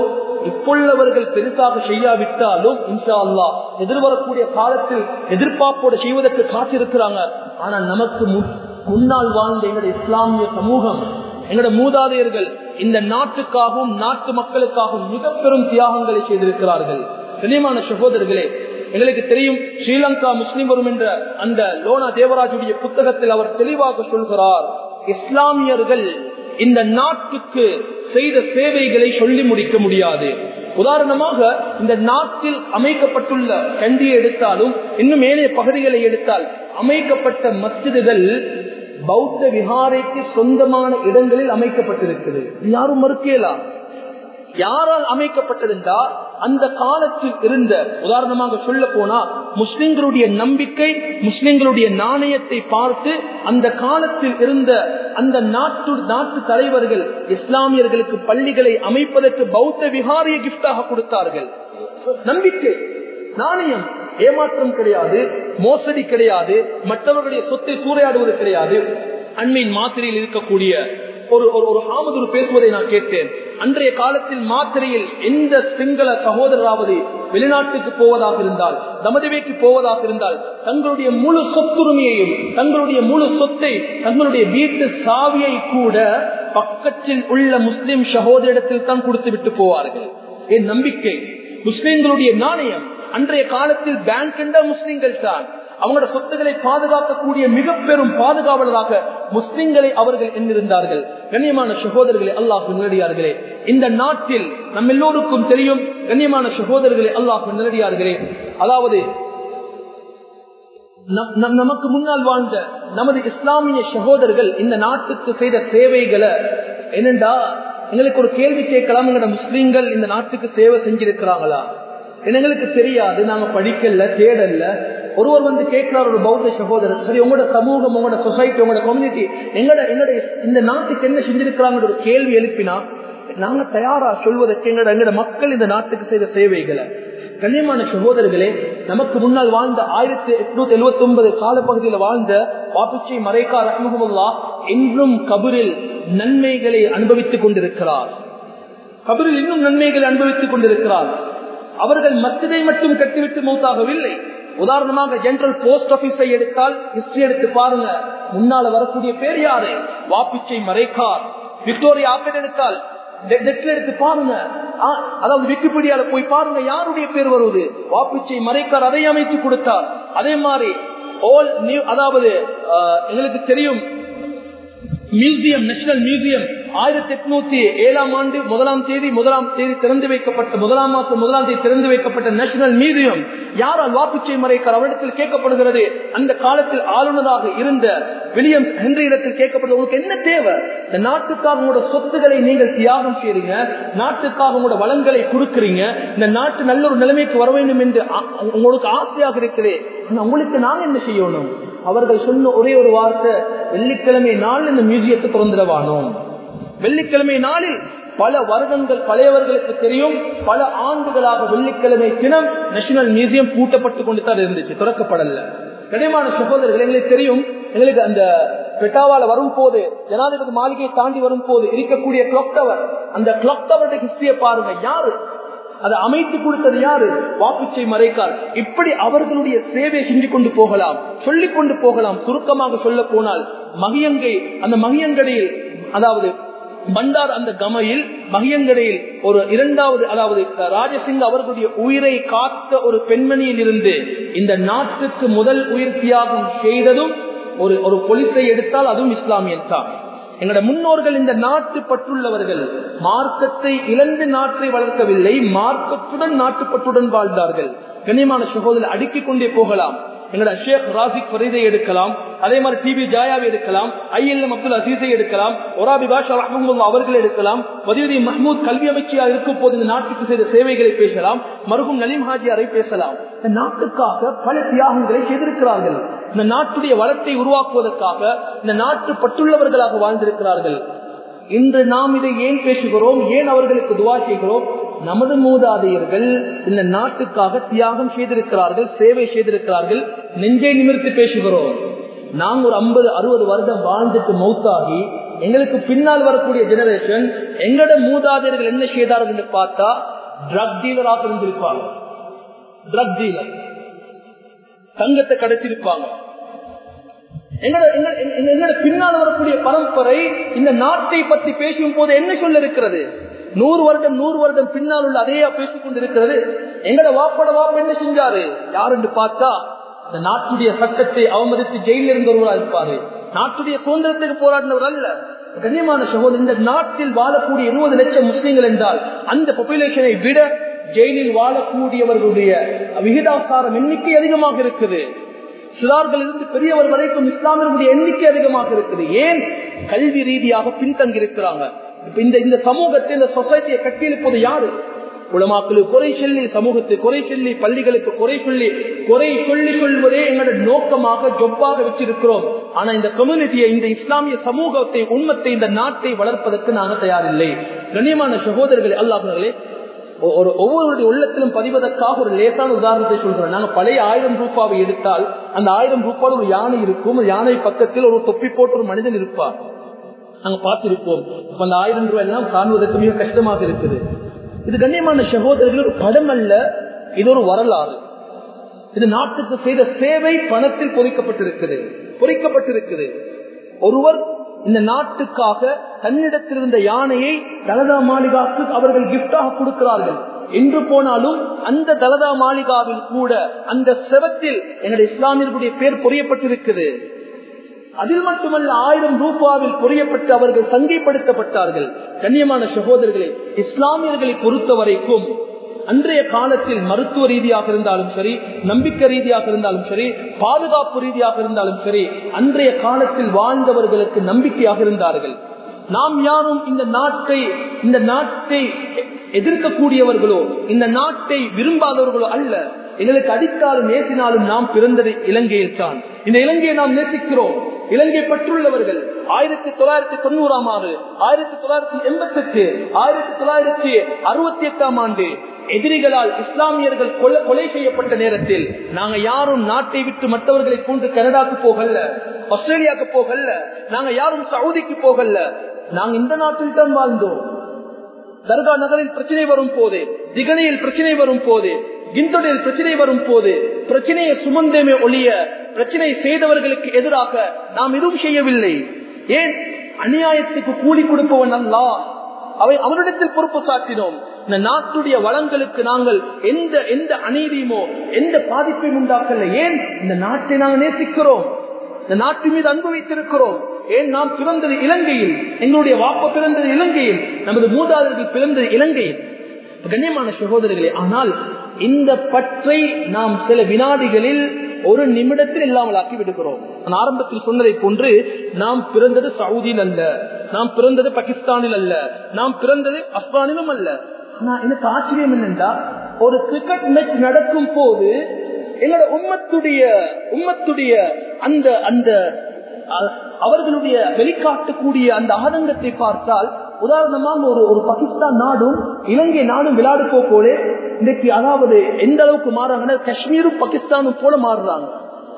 இப்பொள்ளவர்கள் பெருசாக செய்யாவிட்டாலும் இன்ஷா அல்லா எதிர்வரக்கூடிய காலத்தில் எதிர்பார்ப்போடு செய்வதற்கு காத்திருக்கிறாங்க ஆனா நமக்கு முன்னால் வாழ்ந்த எங்களுடைய இஸ்லாமிய சமூகம் எங்களோட மூதாதையர்கள் இந்த நாட்டுக்காகவும் நாட்டு மக்களுக்காகவும் மிக பெரும் தியாகங்களை செய்திருக்கிறார்கள் கனியமான சகோதரர்களே எங்களுக்கு தெரியும் ஸ்ரீலங்கா முஸ்லிம் வரும் என்ற அந்த லோனா தேவராஜுடைய புத்தகத்தில் அவர் தெளிவாக சொல்கிறார் இஸ்லாமியர்கள் இந்த நாட்டுக்கு செய்த சேவைகளை சொல்லி முடிக்க முடியாது உதாரணமாக இந்த நாட்டில் அமைக்கப்பட்டுள்ள கண்டியை எடுத்தாலும் இன்னும் ஏனைய பகுதிகளை எடுத்தால் அமைக்கப்பட்ட மஸ்ஜிதுகள் பௌத்த விஹாரைக்கு சொந்தமான இடங்களில் அமைக்கப்பட்டிருக்குது யாரும் மறுக்கலாம் யாரால் அமைக்கப்பட்டதென்றா அந்த காலத்தில் இருந்த உதாரணமாக சொல்ல போனா முஸ்லிம்களுடைய நம்பிக்கை முஸ்லிம்களுடைய நாணயத்தை பார்த்து அந்த காலத்தில் இருந்த அந்த நாட்டு நாட்டு தலைவர்கள் இஸ்லாமியர்களுக்கு பள்ளிகளை அமைப்பதற்கு பௌத்த விகாரிய கிஃப்டாக கொடுத்தார்கள் நம்பிக்கை நாணயம் ஏமாற்றம் கிடையாது மோசடி கிடையாது மற்றவர்களுடைய சொத்தை சூறையாடுவது கிடையாது அண்மையின் மாத்திரையில் இருக்கக்கூடிய ஒரு ஒரு ஆமதூர் பேசுவதை நான் கேட்டேன் அன்றைய காலத்தில் மாத்திரையில் எந்த சிங்கள சகோதரராவது வெளிநாட்டுக்கு போவதாக இருந்தால் தமதவேக்கு போவதாக இருந்தால் தங்களுடைய முழு சொத்துரிமையையும் தங்களுடைய முழு சொத்தை தங்களுடைய வீட்டு சாவியை கூட பக்கத்தில் உள்ள முஸ்லிம் சகோதரிடத்தில் தான் கொடுத்து விட்டு போவார்கள் என் நம்பிக்கை முஸ்லிம்களுடைய நாணயம் அன்றைய காலத்தில் பேங்க் என்ற முஸ்லிம்கள் தான் அவங்களோட சொத்துக்களை பாதுகாக்கக்கூடிய மிக பெரும் பாதுகாவலராக முஸ்லிம்களை அவர்கள் எண்ணிருந்தார்கள் கண்ணியமான சகோதரர்களே அல்லாஹ் நிலடியார்களே இந்த நாட்டில் நம் எல்லோருக்கும் தெரியும் கண்ணியமான சகோதரர்களே அல்லாஹ் நிலடியார்களே அதாவது நமக்கு முன்னால் வாழ்ந்த நமது இஸ்லாமிய சகோதரர்கள் இந்த நாட்டுக்கு செய்த சேவைகளை என்னண்டா எங்களுக்கு ஒரு கேள்வி கேட்கலாம் எங்களோட முஸ்லீம்கள் இந்த நாட்டுக்கு சேவை செஞ்சிருக்கிறாங்களா எங்களுக்கு தெரியாது நாங்க படிக்கல தேடல ஒருவர் வந்து கேட்கிறார் ஒரு பௌத்த சகோதரர் சரி உங்களோட சமூகம் உங்களோட சொசைட்டி உங்களோட கம்யூனிட்டி எங்களோட எங்களோட இந்த நாட்டுக்கு என்ன செஞ்சிருக்கிறாங்க ஒரு கேள்வி எழுப்பினா நாங்க தயாரா சொல்வதற்கு எங்களோட எங்களோட மக்கள் இந்த நாட்டுக்கு செய்த சேவைகளை கண்ணியமான சகோதரர்களே நமக்கு முன்னால் வாழ்ந்த ஆயிரத்தி எட்நூத்தி எழுபத்தி ஒன்பது காலப்பகுதியில் வாழ்ந்த வாப்பிச்சை மறைக்கா ரஹமுல்லா இன்றும் கபரில் நன்மைகளை அனுபவித்துக் கொண்டிருக்கிறார் கபரில் இன்னும் நன்மைகளை அனுபவித்துக் கொண்டிருக்கிறார் அவர்கள் மத்திதை மட்டும் கட்டிவிட்டு மௌத்தாகவில்லை உதாரணமாக ஜெனரல் போஸ்ட் ஆபீஸை எடுத்தால் ஹிஸ்டரி எடுத்து பாருங்க முன்னால வரக்கூடிய பேர் யாரு வாப்பிச்சை மறைக்கார் விக்டோரியா ஆப்பேட் எடுத்தால் எடுத்து பாருங்க அதாவது விக்கிபீடியால போய் பாருங்க யாருடைய பேர் வருவது வாப்பிச்சை மறைக்கார் அதை அமைத்து கொடுத்தார் அதே மாதிரி ஓல் நியூ அதாவது எங்களுக்கு தெரியும் மியூசியம் நேஷனல் மியூசியம் ஆயிரத்தி எட்நூத்தி ஏழாம் ஆண்டு முதலாம் தேதி முதலாம் தேதி திறந்து வைக்கப்பட்ட முதலாம் மாசம் முதலாம் தேதி திறந்து வைக்கப்பட்ட நேஷனல் மியூசியம் யாரால் வாக்குச்சை மறைக்கார் அவரிடத்தில் கேட்கப்படுகிறது அந்த காலத்தில் ஆளுநராக இருந்த வில்லியம் ஹென்றி இடத்தில் கேட்கப்படுது உங்களுக்கு என்ன தேவை இந்த நாட்டுக்காக உங்களோட சொத்துக்களை நீங்கள் தியாகம் செய்றீங்க நாட்டுக்காக உங்களோட வளங்களை கொடுக்குறீங்க இந்த நாட்டு நல்ல ஒரு நிலைமைக்கு வர வேண்டும் என்று உங்களுக்கு ஆசையாக இருக்கிறேன் உங்களுக்கு நாங்க என்ன செய்யணும் அவர்கள் சொன்ன ஒரே ஒரு வார்த்தை வெள்ளிக்கிழமை நாள் இந்த மியூசியத்தை திறந்துடவானோம் வெள்ளிக்கிழமை நாளில் பல வருடங்கள் பழையவர்களுக்கு தெரியும் பல ஆண்டுகளாக வெள்ளிக்கிழமை தினம் நேஷனல் மியூசியம் பூட்டப்பட்டு கொண்டு தான் இருந்துச்சு திறக்கப்படல கடிமான சகோதரர்கள் எங்களுக்கு தெரியும் எங்களுக்கு அந்த பெட்டாவால வரும் போது ஜனாதிபதி மாளிகையை தாண்டி வரும் போது இருக்கக்கூடிய கிளாக் டவர் அந்த கிளாக் டவருடைய ஹிஸ்டரியை பாருங்க யாரு அதை அமைத்து கொடுத்தது யாரு வாக்குச்சை மறைக்கார் இப்படி அவர்களுடைய சேவை செஞ்சு கொண்டு போகலாம் சொல்லிக் கொண்டு போகலாம் சுருக்கமாக சொல்ல போனால் மகியங்கை அந்த மகியங்கடையில் அதாவது பண்டார் அந்த கமையில் மகியங்கரையில் ஒரு இரண்டாவது அதாவது ராஜசிங் அவர்களுடைய உயிரை காத்த ஒரு பெண்மணியில் இருந்து இந்த நாட்டுக்கு முதல் உயிர் தியாகம் செய்ததும் ஒரு ஒரு பொலிசை எடுத்தால் அதுவும் இஸ்லாமியன் தான் எங்களோட முன்னோர்கள் இந்த நாட்டு பற்றுள்ளவர்கள் மார்க்கத்தை இழந்து நாட்டை வளர்க்கவில்லை மார்க்கத்துடன் நாட்டுப்பற்றுடன் வாழ்ந்தார்கள் கண்ணியமான சகோதரர் அடுக்கிக் கொண்டே போகலாம் எங்களோட ஷேக் ராசிக் ஃபரீதை எடுக்கலாம் அதே மாதிரி டிபி ஜாயாவை எடுக்கலாம் ஐஎல்எம் அப்துல் அசீஸை எடுக்கலாம் ஒராபி பாஷா ரஹமுல்லா அவர்கள் எடுக்கலாம் வதியுதி மஹமூத் கல்வி அமைச்சியாக இருக்கும் போது இந்த நாட்டுக்கு செய்த சேவைகளை பேசலாம் மருகும் நலீம் ஹாஜியாரை பேசலாம் இந்த நாட்டுக்காக பல தியாகங்களை செய்திருக்கிறார்கள் இந்த நாட்டுடைய வளத்தை உருவாக்குவதற்காக இந்த நாட்டு பட்டுள்ளவர்களாக வாழ்ந்திருக்கிறார்கள் இன்று நாம் இதை ஏன் பேசுகிறோம் ஏன் அவர்களுக்கு துவா செய்கிறோம் நமது மூதாதையர்கள் இந்த நாட்டுக்காக தியாகம் செய்திருக்கிறார்கள் சேவை செய்திருக்கிறார்கள் நெஞ்சை நிமிர்த்தி பேசுகிறோம் நாங்க ஒரு ஐம்பது அறுபது வருடம் வாழ்ந்துட்டு மௌத்தாகி எங்களுக்கு பின்னால் வரக்கூடிய ஜெனரேஷன் எங்களோட மூதாதையர்கள் என்ன செய்தார்கள் என்று பார்த்தா ட்ரக் டீலராக இருந்திருப்பாங்க ட்ரக் டீலர் தங்கத்தை கிடைச்சிருப்பாங்க எங்களோட பின்னால் வரக்கூடிய பரம்பரை இந்த நாட்டை பத்தி பேசும் போது என்ன சொல்ல இருக்கிறது நூறு வருடம் நூறு வருடம் பின்னால் உள்ள அதையா பேசிக் கொண்டிருக்கிறது எங்கட வாப்பட வாப்ப என்ன செஞ்சாரு யாருன்னு பார்த்தா இந்த நாட்டுடைய சட்டத்தை அவமதித்து ஜெயிலில் இருந்தவர்களா இருப்பாரு நாட்டுடைய சுதந்திரத்துக்கு போராடினவர் அல்ல கண்ணியமான சகோதரர் இந்த நாட்டில் வாழக்கூடிய இருபது லட்சம் முஸ்லீம்கள் என்றால் அந்த பாப்புலேஷனை விட ஜெயிலில் வாழக்கூடியவர்களுடைய விகிதாசாரம் எண்ணிக்கை அதிகமாக இருக்குது சிறார்கள் இருந்து பெரியவர் வரைக்கும் இஸ்லாமியர்களுடைய எண்ணிக்கை அதிகமாக இருக்குது ஏன் கல்வி ரீதியாக பின்தங்கி இருக்கிறாங்க இப்ப இந்த இந்த சமூகத்தை இந்த சொசைட்டியை கட்டியிருப்பது யாரு உலமாக்களுக்கு குறை சொல்லி சமூகத்தை குறை சொல்லி பள்ளிகளுக்கு குறை சொல்லி குறை சொல்லி கொள்வதே எங்களோட நோக்கமாக ஜொப்பாக வச்சிருக்கிறோம் ஆனா இந்த கம்யூனிட்டியை இந்த இஸ்லாமிய சமூகத்தை உண்மத்தை இந்த நாட்டை வளர்ப்பதற்கு நாங்கள் தயாரில்லை கண்ணியமான சகோதரர்களே அல்லாஹர்களே ஒரு ஒவ்வொருடைய உள்ளத்திலும் பதிவதற்காக ஒரு லேசான உதாரணத்தை சொல்றோம் நாங்க பழைய ஆயிரம் ரூபாவை எடுத்தால் அந்த ஆயிரம் ரூபாய் ஒரு யானை இருக்கும் யானை பக்கத்தில் ஒரு தொப்பி போட்டு ஒரு மனிதன் இருப்பார் நாங்க பார்த்திருப்போம் இப்ப அந்த ஆயிரம் ரூபாய் எல்லாம் காணுவதற்கு மிக கஷ்டமாக இருக்குது இது கண்ணியமான சகோதரர்கள் ஒரு படம் அல்ல இது ஒரு வரலாறு இது நாட்டுக்கு செய்த சேவை பணத்தில் பொறிக்கப்பட்டிருக்குது பொறிக்கப்பட்டிருக்குது ஒருவர் இந்த நாட்டுக்காக தன்னிடத்தில் இருந்த யானையை தலதா மாளிகாவுக்கு அவர்கள் கிப்டாக கொடுக்கிறார்கள் என்று போனாலும் அந்த தலதா மாளிகாவில் கூட அந்த செவத்தில் எங்களுடைய இஸ்லாமியர்களுடைய பேர் பொறியப்பட்டிருக்குது அதில் மட்டுமல்ல ஆயிரம் ரூபாவில் பொறியப்பட்டு அவர்கள் சங்கைப்படுத்தப்பட்டார்கள் கண்ணியமான சகோதரர்களே இஸ்லாமியர்களை பொறுத்த வரைக்கும் அன்றைய காலத்தில் மருத்துவ ரீதியாக இருந்தாலும் சரி நம்பிக்கை ரீதியாக இருந்தாலும் சரி பாதுகாப்பு ரீதியாக இருந்தாலும் சரி அன்றைய காலத்தில் வாழ்ந்தவர்களுக்கு நம்பிக்கையாக இருந்தார்கள் நாம் யாரும் இந்த நாட்டை இந்த நாட்டை எதிர்க்கக்கூடியவர்களோ இந்த நாட்டை விரும்பாதவர்களோ அல்ல எங்களுக்கு அடித்தாலும் நேசினாலும் நாம் பிறந்தது இலங்கையில் தான் இந்த இலங்கையை நாம் நேசிக்கிறோம் இலங்கை பற்றுள்ளவர்கள் ஆயிரத்தி தொள்ளாயிரத்தி தொண்ணூறாம் ஆண்டு ஆயிரத்தி தொள்ளாயிரத்தி எண்பத்தி எட்டு ஆயிரத்தி தொள்ளாயிரத்தி அறுபத்தி எட்டாம் ஆண்டு எதிரிகளால் இஸ்லாமியர்கள் கொலை செய்யப்பட்ட நேரத்தில் நாங்க யாரும் நாட்டை விட்டு மற்றவர்களை போன்று கனடாக்கு போகல ஆஸ்திரேலியாவுக்கு போகல நாங்க யாரும் சவுதிக்கு போகல நாங்க இந்த நாட்டில் தான் வாழ்ந்தோம் தர்கா நகரில் பிரச்சனை வரும் போது திகனையில் பிரச்சனை வரும் போது கிந்தொடையில் பிரச்சனை வரும் போது பிரச்சனையை சுமந்தமே ஒழிய பிரச்சனை செய்தவர்களுக்கு எதிராக நாம் எதுவும் செய்யவில்லை ஏன் அநியாயத்துக்கு கூலி கொடுப்பவன் அல்லா அவை அவரிடத்தில் பொறுப்பு சாட்டினோம் இந்த நாட்டுடைய வளங்களுக்கு நாங்கள் எந்த எந்த அநீதியுமோ எந்த பாதிப்பையும் உண்டாக்கல ஏன் இந்த நாட்டை நாங்கள் நேசிக்கிறோம் இந்த நாட்டு மீது அன்பு வைத்திருக்கிறோம் ஏன் நாம் பிறந்தது இலங்கையில் எங்களுடைய வாப்ப பிறந்தது இலங்கையில் நமது மூதாதர்கள் பிறந்தது இலங்கையில் கண்ணியமான சகோதரர்களே ஆனால் இந்த பற்றை நாம் சில வினாடிகளில் ஒரு நிமிடத்தில் இல்லாமல் ஆக்கி விடுகிறோம் நான் ஆரம்பத்தில் சொன்னதை போன்று நாம் பிறந்தது சவுதியில் அல்ல நாம் பிறந்தது பாகிஸ்தானில் அல்ல நாம் பிறந்தது ஆப்கானிலும் அல்ல ஆனா எனக்கு ஆச்சரியம் என்னென்றா ஒரு கிரிக்கெட் மேட்ச் நடக்கும் போது எங்களோட உம்மத்துடைய உம்மத்துடைய அந்த அந்த அவர்களுடைய வெளிக்காட்டக்கூடிய அந்த ஆதங்கத்தை பார்த்தால் உதாரணமாக ஒரு ஒரு பாகிஸ்தான் நாடும் இலங்கை நாடும் விளையாடு போல இன்னைக்கு அதாவது எந்த அளவுக்கு மாறாங்கன்னா காஷ்மீரும் பாகிஸ்தானும் போல மாறுறாங்க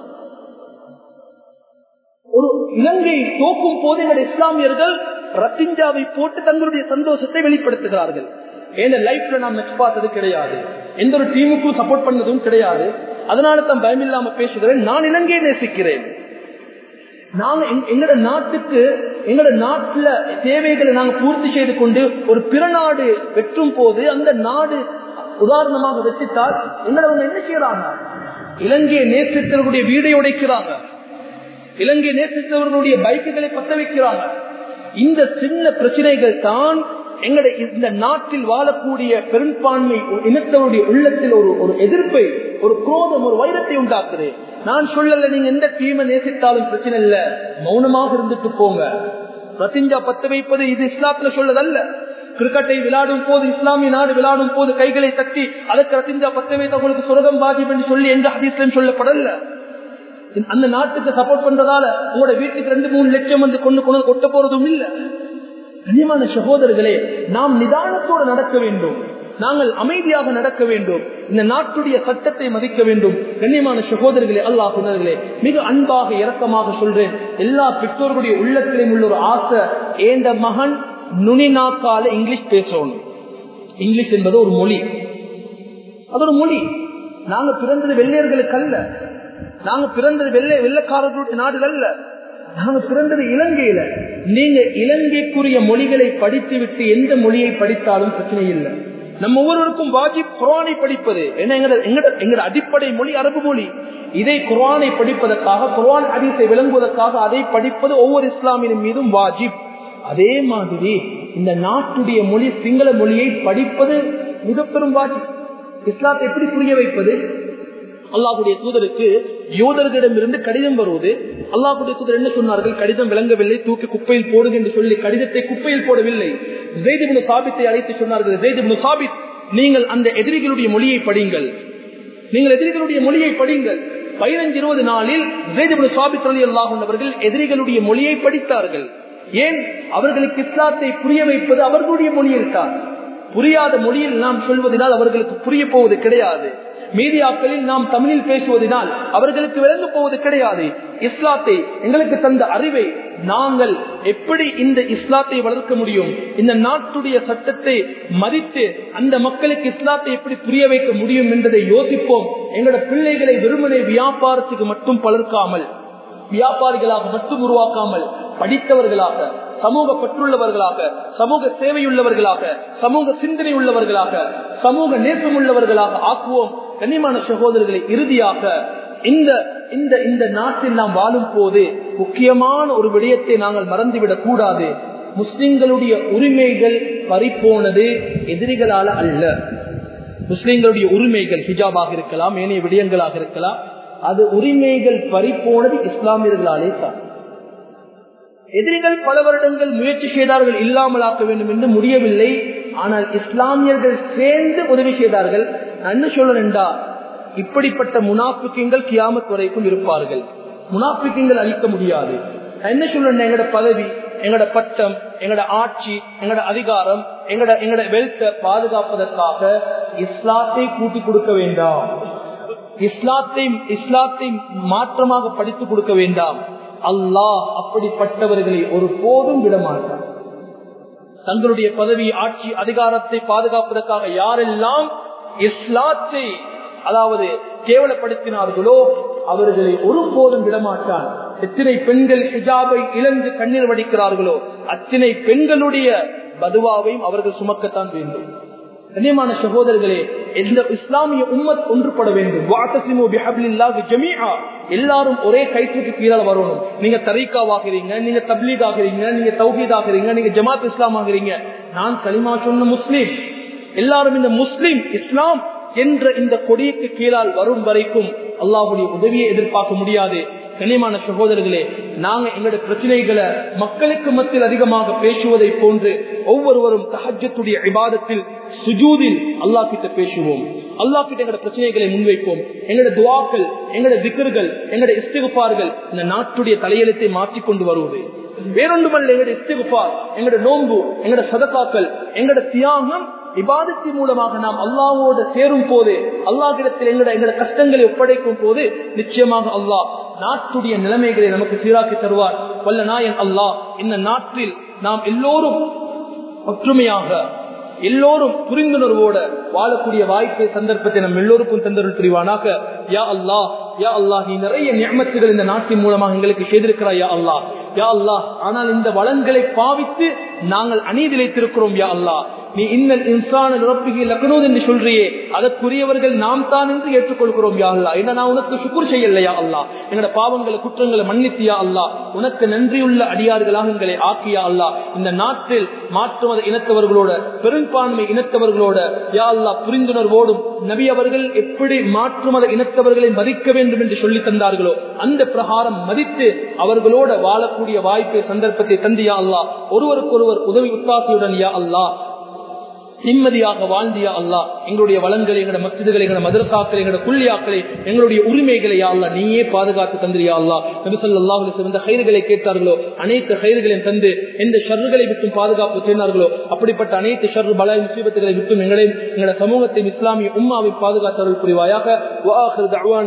ஒரு இலங்கை தோக்கும் போது எங்கள் இஸ்லாமியர்கள் ரத்திஞ்சாவை போட்டு தங்களுடைய சந்தோஷத்தை வெளிப்படுத்துகிறார்கள் என் லைஃப்ல நான் மெச் பார்த்தது கிடையாது எந்த ஒரு டீமுக்கும் சப்போர்ட் பண்ணதும் கிடையாது அதனால தான் பயமில்லாம பேசுகிறேன் நான் இலங்கையை நேசிக்கிறேன் நாங்க எங்களோட நாட்டுக்கு எங்களோட நாட்டுல தேவைகளை நாங்க பூர்த்தி செய்து கொண்டு ஒரு பிற நாடு வெற்றும் போது அந்த நாடு உதாரணமாக வச்சுட்டால் எங்களவங்க என்ன செய்யறாங்க இலங்கையை நேசித்தவர்களுடைய வீடை உடைக்கிறாங்க இலங்கை நேசித்தவர்களுடைய பைக்குகளை பத்த வைக்கிறாங்க இந்த சின்ன பிரச்சனைகள் தான் எங்களுடைய இந்த நாட்டில் வாழக்கூடிய பெரும்பான்மை இனத்தவருடைய உள்ளத்தில் ஒரு ஒரு எதிர்ப்பை ஒரு குரோதம் ஒரு வைரத்தை உண்டாக்குது நான் சொல்லல நீங்க எந்த டீமை நேசித்தாலும் பிரச்சனை இல்ல மௌனமாக இருந்துட்டு போங்க ரத்திஞ்சா பத்த வைப்பது இது இஸ்லாத்துல சொல்லதல்ல கிரிக்கெட்டை விளையாடும் போது இஸ்லாமிய நாடு விளையாடும் போது கைகளை தட்டி அதற்கு ரத்திஞ்சா பத்த வைத்த உங்களுக்கு சுரகம் பாகிப் என்று சொல்லி எந்த ஹதீஸ்லும் சொல்லப்படல அந்த நாட்டுக்கு சப்போர்ட் பண்றதால உங்களோட வீட்டுக்கு ரெண்டு மூணு லட்சம் வந்து கொண்டு கொண்டு கொட்ட போறதும் இல்ல கண்ணியமான சகோதரர்களே நாம் நிதானத்தோடு நடக்க வேண்டும் நாங்கள் அமைதியாக நடக்க வேண்டும் இந்த நாட்டுடைய சட்டத்தை மதிக்க வேண்டும் கண்ணியமான சகோதரர்களே அல்லாஹர்களே மிக அன்பாக இரக்கமாக சொல்றேன் எல்லா பெற்றோர்களுடைய உள்ளத்திலும் உள்ள ஒரு ஆசை ஏந்த மகன் நுனி நாக்கால இங்கிலீஷ் பேசணும் இங்கிலீஷ் என்பது ஒரு மொழி அது ஒரு மொழி நாங்க பிறந்தது வெள்ளையர்களுக்கு அல்ல நாங்க பிறந்தது வெள்ளை வெள்ளக்காரர்களுடைய நாடுகள் அல்ல நாங்க பிறந்தது இலங்கையில நீங்க இலங்கைக்குரிய மொழிகளை படித்து விட்டு எந்த மொழியை படித்தாலும் பிரச்சனை இல்லை நம்ம ஒவ்வொருவருக்கும் வாஜிப் குரானை படிப்பது என்ன எங்கட அடிப்படை மொழி அரபு மொழி இதை குரானை படிப்பதற்காக குரான் அதிசை விளங்குவதற்காக அதை படிப்பது ஒவ்வொரு இஸ்லாமியின் மீதும் வாஜிப் அதே மாதிரி இந்த நாட்டுடைய மொழி சிங்கள மொழியை படிப்பது மிக பெரும் வாஜிப் இஸ்லாத்தை எப்படி புரிய வைப்பது அல்லாஹுடைய தூதருக்கு யூதர்களிடமிருந்து கடிதம் வருவது அல்லாஹுடைய தூதர் என்ன சொன்னார்கள் கடிதம் விளங்கவில்லை தூக்கி குப்பையில் போடுங்க என்று சொல்லி கடிதத்தை குப்பையில் போடவில்லை ஜெய்திபுனு சாபித்தை அழைத்து சொன்னார்கள் ஜெய்திபுனு சாபித் நீங்கள் அந்த எதிரிகளுடைய மொழியை படிங்கள் நீங்கள் எதிரிகளுடைய மொழியை படிங்கள் பதினஞ்சு இருபது நாளில் ஜெய்திபுனு சாபித் அலி அல்லாஹன் அவர்கள் எதிரிகளுடைய மொழியை படித்தார்கள் ஏன் அவர்களுக்கு இஸ்லாத்தை புரிய வைப்பது அவர்களுடைய மொழியில் தான் புரியாத மொழியில் நாம் சொல்வதனால் அவர்களுக்கு புரிய போவது கிடையாது மீடியாக்களில் நாம் தமிழில் பேசுவதனால் அவர்களுக்கு விளங்க போவது கிடையாது இஸ்லாத்தை எங்களுக்கு தந்த அறிவை நாங்கள் எப்படி இந்த இஸ்லாத்தை வளர்க்க முடியும் இந்த நாட்டுடைய சட்டத்தை மதித்து அந்த மக்களுக்கு இஸ்லாத்தை எப்படி புரிய வைக்க முடியும் என்பதை யோசிப்போம் எங்களோட பிள்ளைகளை வெறுமனை வியாபாரத்துக்கு மட்டும் பலர்க்காமல் வியாபாரிகளாக மட்டும் உருவாக்காமல் படித்தவர்களாக சமூக பற்றுள்ளவர்களாக சமூக சேவையுள்ளவர்களாக சமூக சிந்தனை உள்ளவர்களாக சமூக நேசம் உள்ளவர்களாக ஆக்குவோம் கண்ணியமான சகோதரர்களை இறுதியாக இந்த இந்த இந்த நாட்டில் நாம் வாழும் போது முக்கியமான ஒரு விடயத்தை நாங்கள் மறந்துவிடக் கூடாது முஸ்லிம்களுடைய உரிமைகள் பறிப்போனது எதிரிகளால அல்ல முஸ்லிம்களுடைய உரிமைகள் ஹிஜாபாக இருக்கலாம் ஏனைய விடயங்களாக இருக்கலாம் அது உரிமைகள் பறிப்போனது இஸ்லாமியர்களாலே தான் எதிரிகள் பல வருடங்கள் முயற்சி செய்தார்கள் இல்லாமலாக்க வேண்டும் என்று முடியவில்லை ஆனால் இஸ்லாமியர்கள் சேர்ந்து உதவி செய்தார்கள் என்ன சொல்லணுண்டா இப்படிப்பட்ட முனாஃபிக்கங்கள் கியாமத் வரைக்கும் இருப்பார்கள் முனாஃபிக்கங்கள் அழிக்க முடியாது என்ன சொல்லணும் எங்கட பதவி எங்கட பட்டம் எங்கட ஆட்சி எங்கட அதிகாரம் எங்கட எங்கட வெல்த்தை பாதுகாப்பதற்காக இஸ்லாத்தை கூட்டி கொடுக்க வேண்டாம் இஸ்லாத்தை இஸ்லாத்தை மாற்றமாக படித்து கொடுக்க வேண்டாம் அல்லாஹ் அப்படிப்பட்டவர்களை ஒரு போதும் விடமாட்டார் தங்களுடைய பதவி ஆட்சி அதிகாரத்தை பாதுகாப்பதற்காக யாரெல்லாம் இஸ்லாத்தை அதாவது கேவலப்படுத்தினார்களோ அவர்களை ஒரு போதும் விடமாட்டான் எத்தனை பெண்கள் ஹிஜாபை இழந்து கண்ணீர் வடிக்கிறார்களோ அத்தனை பெண்களுடைய பதுவாவையும் அவர்கள் சுமக்கத்தான் வேண்டும் கண்ணியமான சகோதரர்களே எந்த இஸ்லாமிய உம்மத் ஒன்றுபட வேண்டும் எல்லாரும் ஒரே கைத்துக்கு கீழே வரணும் நீங்க தரீக்காவாகிறீங்க நீங்க தப்லீக் ஆகிறீங்க நீங்க தௌஹீத் ஆகிறீங்க நீங்க ஜமாத் இஸ்லாம் ஆகிறீங்க நான் களிமா சொன்ன முஸ்லீம் எல்லாரும் இந்த முஸ்லீம் இஸ்லாம் என்ற இந்த கொடிக்கு கீழால் வரும் வரைக்கும் அல்லாஹுடைய உதவியை எதிர்பார்க்க முடியாது கண்ணியமான சகோதரர்களே நாங்க எங்களுடைய பிரச்சனைகளை மக்களுக்கு மத்தியில் அதிகமாக பேசுவதை போன்று ஒவ்வொருவரும் தஹஜத்துடைய விவாதத்தில் சுஜூதில் அல்லா கிட்ட பேசுவோம் அல்லா கிட்ட எங்களோட பிரச்சனைகளை முன்வைப்போம் எங்களோட துவாக்கள் எங்களோட திக்கர்கள் எங்களோட இஸ்திகுப்பார்கள் இந்த நாட்டுடைய தலையெழுத்தை மாற்றிக்கொண்டு வருவது வேறொன்றுமல்ல எங்களோட இஸ்திகுப்பார் எங்களோட நோன்பு எங்களோட சதக்காக்கள் எங்களோட தியாகம் விவாதத்தின் மூலமாக நாம் அல்லாவோடு சேரும் போது அல்லாஹிடத்தில் எங்களோட எங்களோட கஷ்டங்களை ஒப்படைக்கும் போது நிச்சயமாக அல்லாஹ் நாட்டுடைய நிலைமைகளை நமக்கு சீராக்கி தருவார் வல்ல நாயன் அல்லாஹ் இந்த நாட்டில் நாம் எல்லோரும் ஒற்றுமையாக எல்லோரும் புரிந்துணர்வோட வாழக்கூடிய வாய்ப்பை சந்தர்ப்பத்தை நம் எல்லோருக்கும் தந்தருள் புரிவானாக யா அல்லாஹ் யா அல்லாஹ் நீ நிறைய நியமத்துகள் இந்த நாட்டின் மூலமாக எங்களுக்கு செய்திருக்கிறாய் யா அல்லாஹ் யா அல்லாஹ் ஆனால் இந்த வளங்களை பாவித்து நாங்கள் அநீதிலைத்திருக்கிறோம் யா அல்லாஹ் நீ இன்னல் இன்சான நிரப்பிகை லக்னோத் என்று சொல்றியே அதற்குரியவர்கள் நாம் தான் என்று ஏற்றுக்கொள்கிறோம் யா அல்லா என்ன நான் உனக்கு சுக்குர் செய்யலையா அல்லா எங்களோட பாவங்களை குற்றங்களை மன்னித்தியா அல்லா உனக்கு நன்றியுள்ள அடியார்களாக எங்களை ஆக்கியா அல்லா இந்த நாட்டில் மாற்றுமத இனத்தவர்களோட பெரும்பான்மை இனத்தவர்களோட யா அல்லா புரிந்துணர்வோடும் நபி அவர்கள் எப்படி மாற்றுமத இனத்தவர்களை மதிக்க வேண்டும் என்று சொல்லி தந்தார்களோ அந்த பிரகாரம் மதித்து அவர்களோட வாழக்கூடிய வாய்ப்பை சந்தர்ப்பத்தை தந்தியா அல்லா ஒருவருக்கொருவர் உதவி உத்தாசியுடன் யா அல்லா நிம்மதியாக வாழ்ந்தியா அல்லா எங்களுடைய வளங்களை எங்களோட மசிதுகளை எங்களோட மதுரத்தாக்களை எங்களோட குள்ளியாக்களை எங்களுடைய உரிமைகளை அல்லா நீயே பாதுகாத்து தந்திரியா அல்லா நபிசல்லாஹுல சிறந்த கயிறுகளை கேட்டார்களோ அனைத்து கயிறுகளையும் தந்து எந்த ஷர்றுகளை விட்டும் பாதுகாப்பு செய்தார்களோ அப்படிப்பட்ட அனைத்து ஷர்ரு பல முசீபத்துகளை விட்டும் எங்களையும் எங்களோட சமூகத்தை இஸ்லாமிய உம்மாவை பாதுகாத்தவர்கள் புரிவாயாக